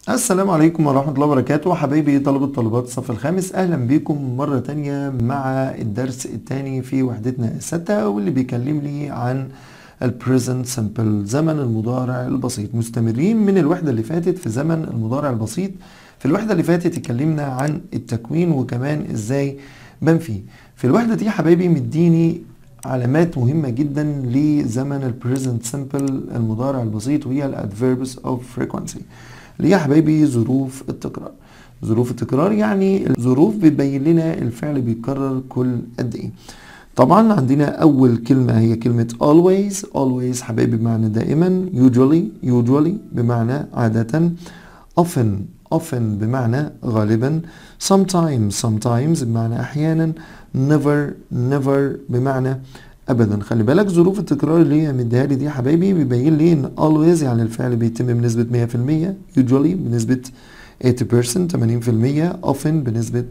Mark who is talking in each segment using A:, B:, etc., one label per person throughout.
A: السلام عليكم ورحمة الله وبركاته حبايبي طلبة طالبات الصف الخامس أهلا بكم مرة تانية مع الدرس التاني في وحدتنا الستة واللي بيكلم لي عن ال present simple زمن المضارع البسيط مستمرين من الوحدة اللي فاتت في زمن المضارع البسيط في الوحدة اللي فاتت اتكلمنا عن التكوين وكمان ازاي بنفيه في الوحدة دي حبايبي مديني علامات مهمة جدا لزمن ال present simple المضارع البسيط وهي ال adverbs of frequency اللي هي حبايبي ظروف التكرار ظروف التكرار يعني الظروف بتبين لنا الفعل بيتكرر كل قد ايه طبعا عندنا اول كلمة هي كلمة always always حبايبي بمعنى دائما usually usually بمعنى عادة often often بمعنى غالبا sometimes sometimes بمعنى احيانا never never بمعنى ابدا خلي بالك ظروف التكرار اللي هي مديها لي دي يا حبايبي بيبين لي ان always يعني الفعل بيتم بنسبه 100% usually بنسبه 80% 80% often بنسبه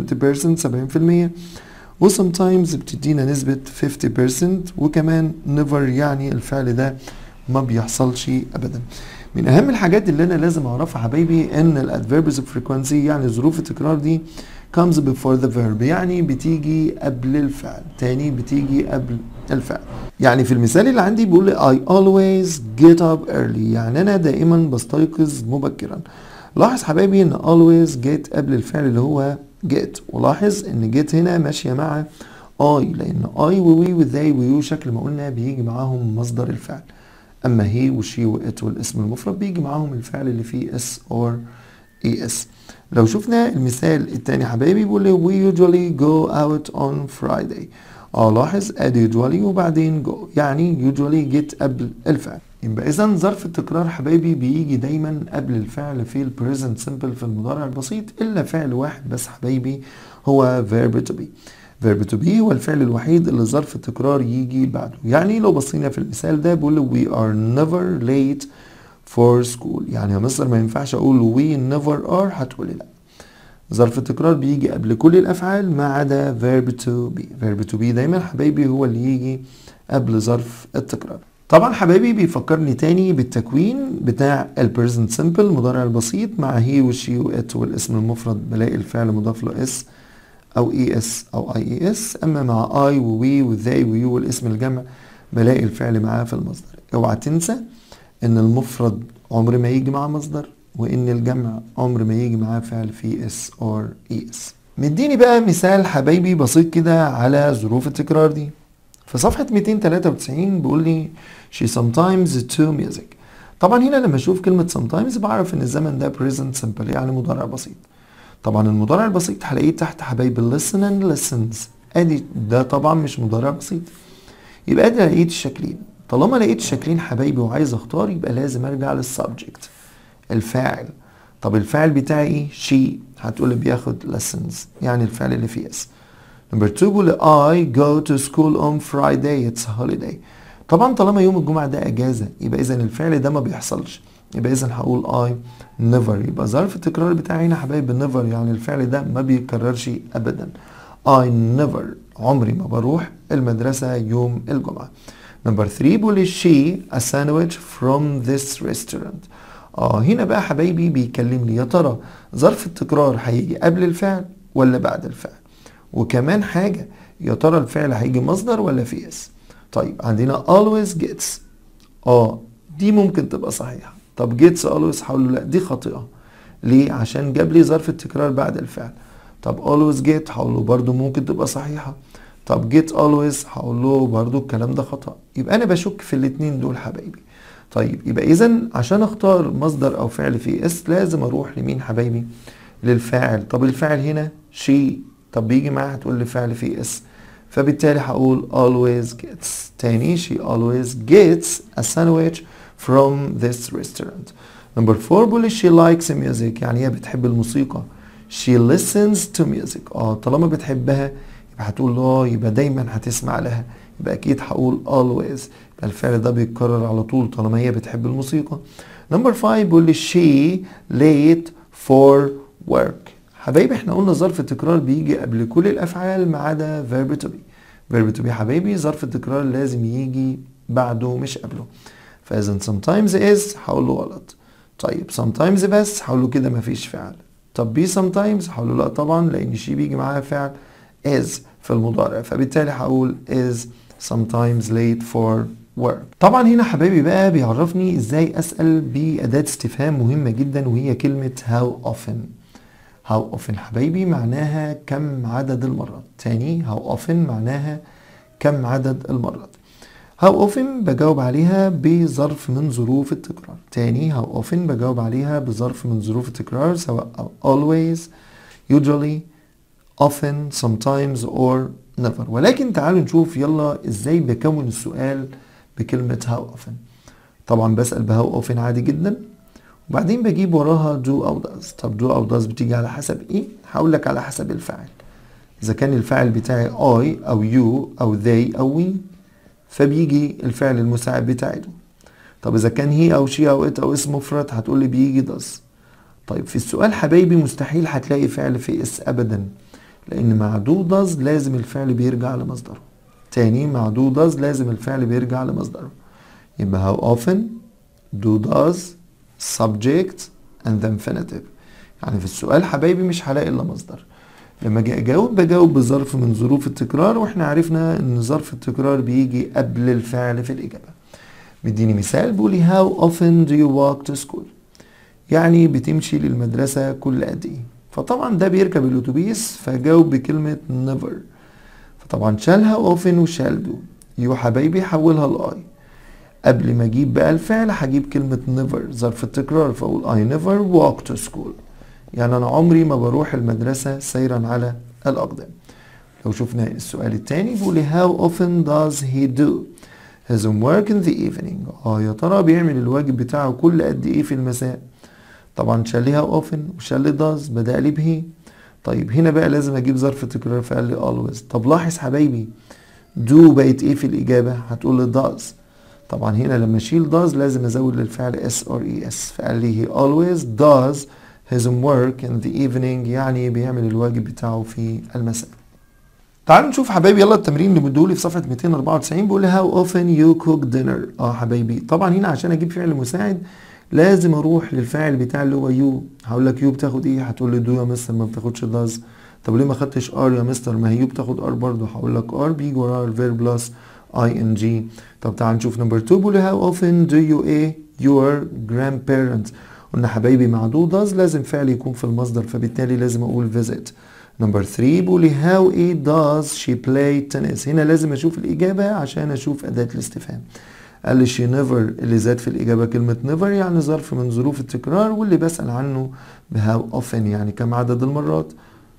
A: 70% 70% و sometimes بتدينا نسبه 50% وكمان never يعني الفعل ده ما بيحصلش ابدا من اهم الحاجات اللي انا لازم اعرفها حبايبي ان الادفيربز اوف فريكوانسي يعني ظروف التكرار دي comes before the verb يعني بتيجي قبل الفعل تاني بتيجي قبل الفعل يعني في المثال اللي عندي بيقول لي I always get up early يعني انا دائما بستيقظ مبكرا لاحظ حبايبي ان always get قبل الفعل اللي هو get ولاحظ ان get هنا ماشيه مع I لان I و we و they و you شكل ما قلنا بيجي معاهم مصدر الفعل اما هي وشي وات والاسم المفرد بيجي معاهم الفعل اللي فيه اس or es لو شفنا المثال التاني حبايبي بيقول لي we usually go out on Friday اه لاحظ ادي usually وبعدين go يعني usually get قبل الفعل يبقى اذا ظرف التكرار حبايبي بيجي دايما قبل الفعل في ال present simple في المضارع البسيط الا فعل واحد بس حبايبي هو verb to be verb to be هو الفعل الوحيد اللي ظرف التكرار يجي بعده يعني لو بصينا في المثال ده بيقول لي we are never late for school يعني يا مستر ما ينفعش اقول we never are هتقولي لا ظرف التكرار بيجي قبل كل الافعال ما عدا verb to be verb to be دايما حبايبي هو اللي يجي قبل ظرف التكرار طبعا حبايبي بيفكرني تاني بالتكوين بتاع ال present simple المضارع البسيط مع he وشي وات والاسم المفرد بلاقي الفعل مضاف له اس او اي اس او اي اي اس اما مع اي ووي وذي ويو والاسم الجمع بلاقي الفعل معاه في المصدر اوعى تنسى ان المفرد عمر ما يجي معاه مصدر وان الجمع عمر ما يجي معاه فعل في اس اور اي اس مديني بقى مثال حبايبي بسيط كده على ظروف التكرار دي في صفحة 293 بيقول لي she sometimes to music طبعا هنا لما اشوف كلمة sometimes بعرف ان الزمن ده present simple يعني مضارع بسيط طبعا المضارع البسيط هلاقيه تحت حبايبي listen and listens ادي ده طبعا مش مضارع بسيط يبقى ادي لقيت الشكلين طالما لقيت الشكلين حبايبي وعايز اختار يبقى لازم ارجع للسبجكت الفاعل طب الفاعل بتاعي ايه she هتقول لي بياخد lessons يعني الفعل اللي فيه اس نمبر 2 بقول I go to school on Friday it's holiday طبعا طالما يوم الجمعة ده اجازة يبقى اذا الفعل ده ما بيحصلش يبقى اذا هقول I never يبقى ظرف التكرار بتاعي هنا حبايبي never يعني الفعل ده ما بيتكررش ابدا I never عمري ما بروح المدرسة يوم الجمعة نمبر 3 بيقول she a sandwich from this restaurant اه هنا بقى حبايبي بيكلمني يا ترى ظرف التكرار هيجي قبل الفعل ولا بعد الفعل وكمان حاجة يا ترى الفعل هيجي مصدر ولا في اس طيب عندنا always gets اه دي ممكن تبقى صحيحة طب gets always هقول له لا دي خاطئة ليه عشان جاب لي ظرف التكرار بعد الفعل طب always get هقول له برضو ممكن تبقى صحيحة طب get always هقول له برضو الكلام ده خطأ يبقى انا بشك في الاتنين دول حبايبي طيب يبقى اذا عشان اختار مصدر او فعل في اس لازم اروح لمين حبايبي للفاعل طب الفاعل هنا شي طب بيجي معاه هتقول لي فعل في اس فبالتالي هقول always gets تاني she always gets a sandwich from this restaurant number four بقول she likes music يعني هي بتحب الموسيقى she listens to music اه طالما بتحبها يبقى هتقول اه يبقى دايما هتسمع لها يبقى اكيد هقول always يبقى الفعل ده بيتكرر على طول طالما هي بتحب الموسيقى نمبر 5 بيقول لي she late for work حبايبي احنا قلنا ظرف التكرار بيجي قبل كل الافعال ما عدا verb to be verb to be حبايبي ظرف التكرار لازم يجي بعده مش قبله فاذا sometimes is هقول له غلط طيب sometimes بس هقول له كده مفيش فعل طب be sometimes هقول له لا طبعا لان she بيجي معاها فعل is في المضارع فبالتالي هقول is sometimes late for work طبعا هنا حبايبي بقى بيعرفني ازاي اسأل بأداة استفهام مهمة جدا وهي كلمة how often how often حبايبي معناها كم عدد المرات تاني how often معناها كم عدد المرات how often بجاوب عليها بظرف من ظروف التكرار تاني how often بجاوب عليها بظرف من ظروف التكرار سواء always usually often sometimes or never ولكن تعالوا نشوف يلا ازاي بكون السؤال بكلمة how often طبعا بسأل ب how often عادي جدا وبعدين بجيب وراها do أو does طب do أو does بتيجي على حسب ايه هقول لك على حسب الفاعل إذا كان الفاعل بتاعي I أو you أو they أو we فبيجي الفعل المساعد بتاعي do طب إذا كان هي أو she أو it أو اسم مفرد هتقول لي بيجي does طيب في السؤال حبايبي مستحيل هتلاقي فعل في اس أبدا لأن مع do does لازم الفعل بيرجع لمصدره تاني مع do does لازم الفعل بيرجع لمصدره يبقى how often do does subject and the infinitive يعني في السؤال حبايبي مش هلاقي الا مصدر لما اجي اجاوب بجاوب بظرف من ظروف التكرار واحنا عرفنا ان ظرف التكرار بيجي قبل الفعل في الاجابه مديني مثال بيقولي how often do you walk to school يعني بتمشي للمدرسه كل قد ايه فطبعا ده بيركب الاتوبيس فجاوب بكلمه never فطبعا shall how often و shall do يو حبايبي حولها لاي قبل ما اجيب بقى الفعل هجيب كلمة never ظرف التكرار فاقول I never walk to school يعني انا عمري ما بروح المدرسة سيرا على الاقدام لو شفنا السؤال التاني بيقول how often does he do his homework in the evening اه يا ترى بيعمل الواجب بتاعه كل قد ايه في المساء طبعا shall how often و shall does بدأ لي به طيب هنا بقى لازم اجيب ظرف تكرار فقال لي always طب لاحظ حبايبي do بقت ايه في الاجابة هتقول لي does طبعا هنا لما اشيل does لازم ازود للفعل s or es فقال لي he always does his homework in the evening يعني بيعمل الواجب بتاعه في المساء تعالوا نشوف حبايبي يلا التمرين اللي مدولي في صفحة 294 بيقول لي how often you cook dinner اه حبايبي طبعا هنا عشان اجيب فعل مساعد لازم اروح للفاعل بتاع اللي هو يو هقول لك يو بتاخد ايه هتقول لي دو يا مستر ما بتاخدش does طب ليه ما خدتش ار يا مستر ما هي يو بتاخد ار برضه هقول لك ار بيجي وراها الفيرب بلس اي ان جي طب تعال نشوف نمبر 2 بيقول how often do you ايه your grandparents قلنا حبايبي مع do does لازم فعل يكون في المصدر فبالتالي لازم اقول visit نمبر 3 بيقول لي how ايه does she play tennis هنا لازم اشوف الاجابه عشان اشوف اداه الاستفهام قال لي she never اللي زاد في الاجابه كلمه never يعني ظرف من ظروف التكرار واللي بسال عنه ب how often يعني كم عدد المرات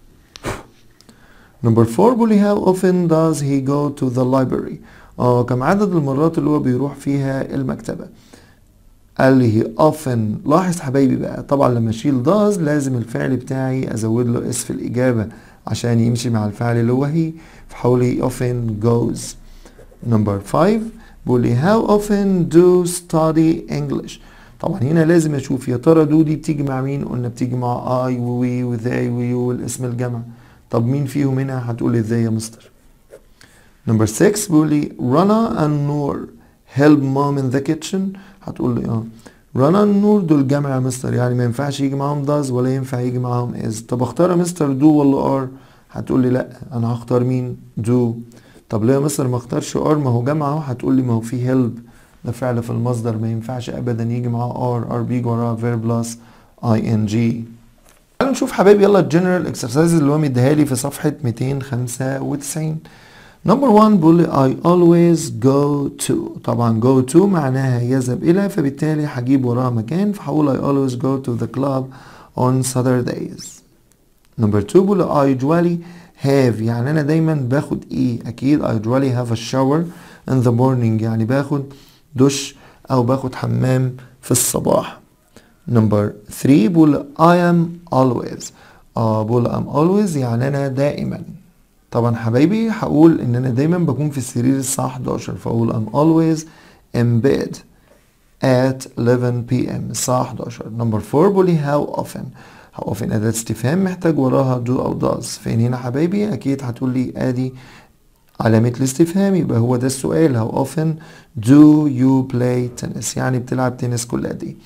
A: نمبر 4 بيقول لي how often does he go to the library اه كم عدد المرات اللي هو بيروح فيها المكتبة قال لي he often لاحظ حبايبي بقى طبعا لما اشيل does لازم الفعل بتاعي ازود له اس في الاجابة عشان يمشي مع الفعل اللي هو he فحول he often goes نمبر 5 بيقول لي how often do study English طبعا هنا لازم اشوف يا ترى دو دي بتيجي مع مين قلنا بتيجي مع I و we و they و you والاسم الجمع طب مين فيهم هنا هتقول لي ازاي يا مستر نمبر 6 بيقول لي رنا and نور help mom in the kitchen هتقول لي اه رنا and نور دول جمع يا مستر يعني ما ينفعش يجي معاهم does ولا ينفع يجي معاهم is طب اختار يا مستر do ولا are هتقول لي لا انا هختار مين do طب ليه يا مستر ما اختارش are ما هو جمع اهو هتقول لي ما هو في help ده فعل في المصدر ما ينفعش ابدا يجي معاه are are بيجي وراها verb plus ing تعالوا نشوف حبايبي يلا الجنرال اكسرسايز اللي هو مديها لي في صفحة 295 نمبر 1 بيقول لي I always go to طبعا go to معناها يذهب إلى فبالتالي هجيب وراها مكان فهقول I always go to the club on Saturdays نمبر 2 بيقول لي I usually have يعني أنا دايما باخد إيه أكيد I usually have a shower in the morning يعني باخد دش أو باخد حمام في الصباح نمبر 3 بقول I am always اه بقول I'm always يعني أنا دائما طبعا حبايبي هقول إن أنا دايما بكون في السرير الساعة 11 فأقول I'm always in bed at 11 p.m. الساعة 11 نمبر 4 بقول لي how often how often أداة استفهام محتاج وراها do أو does فين هنا حبايبي أكيد هتقول لي آدي علامة الاستفهام يبقى هو ده السؤال how often do you play tennis يعني بتلعب تنس كل قد ايه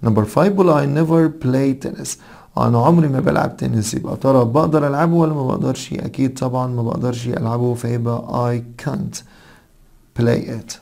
A: نمبر 5 بقول I never play tennis انا عمري ما بلعب تنس يبقى ترى بقدر العبه ولا ما بقدرش اكيد طبعا ما بقدرش العبه فيبقى I can't play it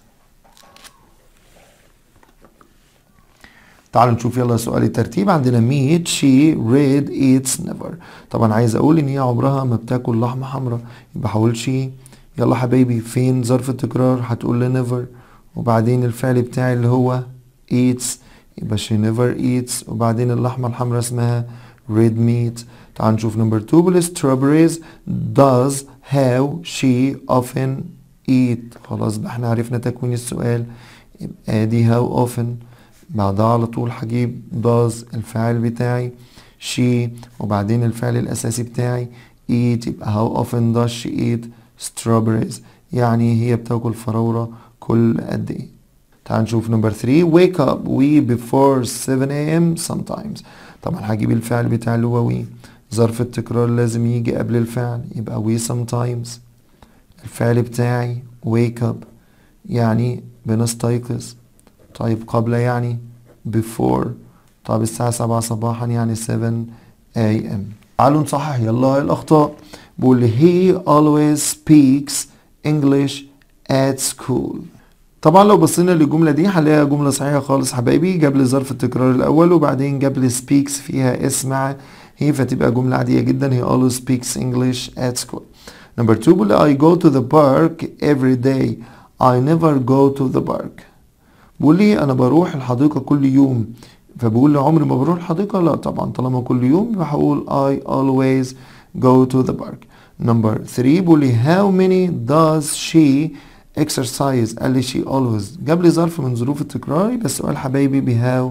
A: تعالوا نشوف يلا سؤال الترتيب عندنا meat she read eats never طبعا عايز اقول ان هي عمرها ما بتاكل لحمه حمراء يبقى هقول she يلا حبايبي فين ظرف التكرار هتقول لي never وبعدين الفعل بتاعي اللي هو eats يبقى she never eats وبعدين اللحمه الحمراء اسمها red meat تعال نشوف نمبر 2 بال strawberries does how she often eat خلاص بقى احنا عرفنا تكوين السؤال يبقى دي how often بعدها على طول هجيب does الفاعل بتاعي she وبعدين الفعل الأساسي بتاعي eat يبقى how often does she eat strawberries يعني هي بتاكل فراولة كل قد ايه تعال نشوف نمبر 3 wake up we before 7 a.m. sometimes طبعا هجيب الفعل بتاع اللي هو we ظرف التكرار لازم يجي قبل الفعل يبقى we sometimes الفعل بتاعي wake up يعني بنستيقظ طيب قبل يعني before طيب الساعة 7 صباحا يعني 7 a.m. تعالوا نصحح يلا الأخطاء بقول he always speaks English at school طبعا لو بصينا للجملة دي هنلاقيها جملة صحيحة خالص حبايبي جاب لي ظرف التكرار الأول وبعدين جاب لي speaks فيها اسمع هي فتبقى جملة عادية جدا he always speaks English at school number two بقول I go to the park every day I never go to the park بقول لي انا بروح الحديقه كل يوم فبقول لي عمري ما بروح الحديقه لا طبعا طالما كل يوم يبقى هقول I always go to the park number 3 بقول لي how many does she exercise قال لي she always جاب لي ظرف من ظروف التكرار يبقى السؤال حبايبي ب how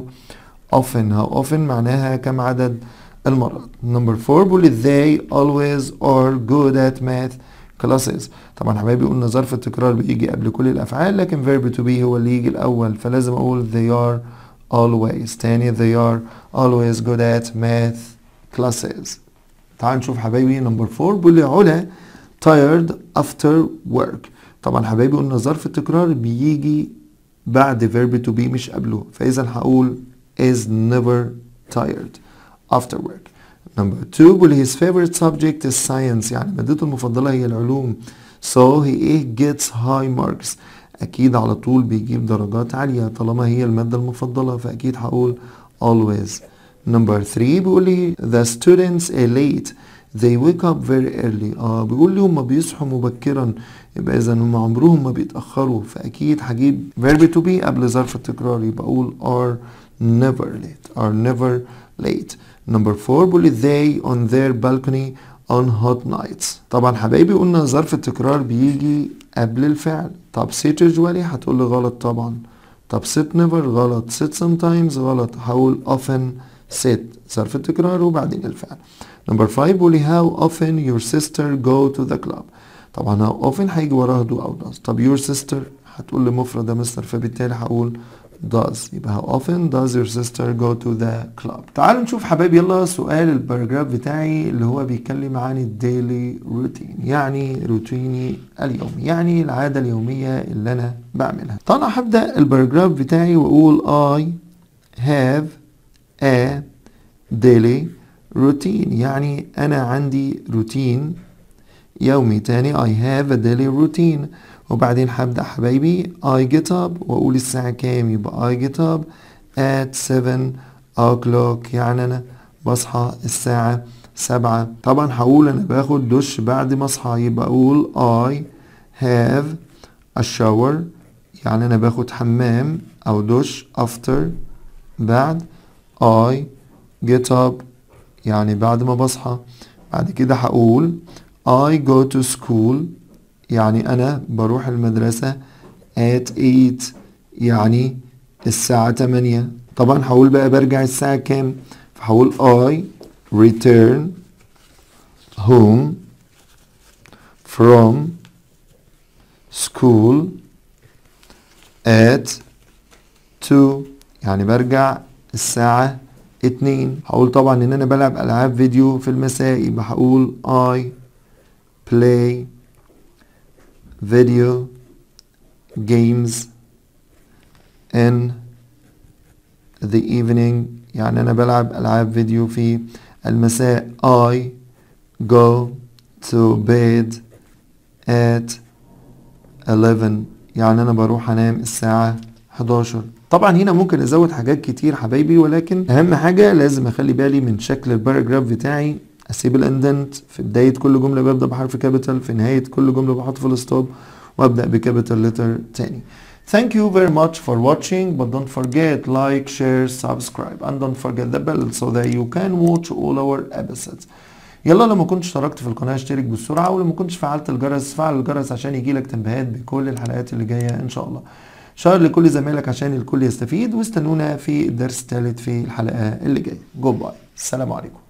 A: often how often معناها كم عدد المرات number 4 بقول لي they always are good at math classes طبعا حبايبي قلنا ظرف التكرار بيجي قبل كل الافعال لكن verb to be هو اللي يجي الاول فلازم اقول they are always تاني they are always good at math classes تعال نشوف حبايبي نمبر 4 بيقول لي علا tired after work طبعا حبايبي قلنا ظرف التكرار بيجي بعد verb to be مش قبله فاذا هقول is never tired after work Number two بيقول his favorite subject is science يعني مادته المفضلة هي العلوم so he gets high marks أكيد على طول بيجيب درجات عالية طالما هي المادة المفضلة فأكيد هقول always Number three بيقول لي the students are late they wake up very early اه بيقول لي هم بيصحوا مبكرا يبقى اذا هم عمرهم ما بيتأخروا فأكيد هجيب verb to be قبل ظرف التكرار يبقى أقول are never late are never late Number four بيقول لي they on their balcony on hot nights طبعا حبايبي قلنا ظرف التكرار بيجي قبل الفعل طب sit usually هتقول لي غلط طبعا طب sit never غلط sit sometimes غلط هقول often sit ظرف التكرار وبعدين الفعل Number five بيقول لي how often your sister go to the club طبعا how often هيجي وراها do أو does طب your sister هتقول لي مفرد يا مستر فبالتالي هقول does يبقى how often does your sister go to the club تعالوا نشوف حبايبي يلا سؤال الباراجراف بتاعي اللي هو بيتكلم عن الديلي روتين يعني روتيني اليومي يعني العادة اليومية اللي أنا بعملها طبعا هبدأ الباراجراف بتاعي وأقول I have a daily routine يعني أنا عندي روتين يومي تاني I have a daily routine وبعدين هبدأ حبايبي I get up وأقول الساعة كام يبقى I get up at 7 o'clock يعني أنا بصحى الساعة سبعة طبعا هقول أنا باخد دش بعد ما أصحى يبقى أقول I have a shower يعني أنا باخد حمام أو دش after بعد I get up يعني بعد ما بصحى بعد كده هقول I go to school يعني أنا بروح المدرسة at 8 يعني الساعة 8 طبعا هقول بقى برجع الساعة كام فهقول I return home from school at 2 يعني برجع الساعة 2 هقول طبعا ان انا بلعب العاب فيديو في المساء يبقى هقول I play video games in the evening يعني أنا بلعب ألعاب فيديو في المساء I go to bed at 11 يعني أنا بروح أنام الساعة 11 طبعا هنا ممكن أزود حاجات كتير حبايبي ولكن أهم حاجة لازم أخلي بالي من شكل الباراجراف بتاعي أسيب الاندنت في بداية كل جملة ببدأ بحرف كابيتال في نهاية كل جملة بحط فول ستوب وأبدأ بكابيتال لتر تاني Thank you very much for watching but don't forget like, share, subscribe and don't forget the bell so that you can watch all our episodes يلا لو ما كنتش اشتركت في القناة اشترك بالسرعة ولو ما كنتش فعلت الجرس فعل الجرس عشان يجيلك تنبيهات بكل الحلقات اللي جاية ان شاء الله شير لكل زمايلك عشان الكل يستفيد واستنونا في الدرس الثالث في الحلقة اللي جاية جود باي السلام عليكم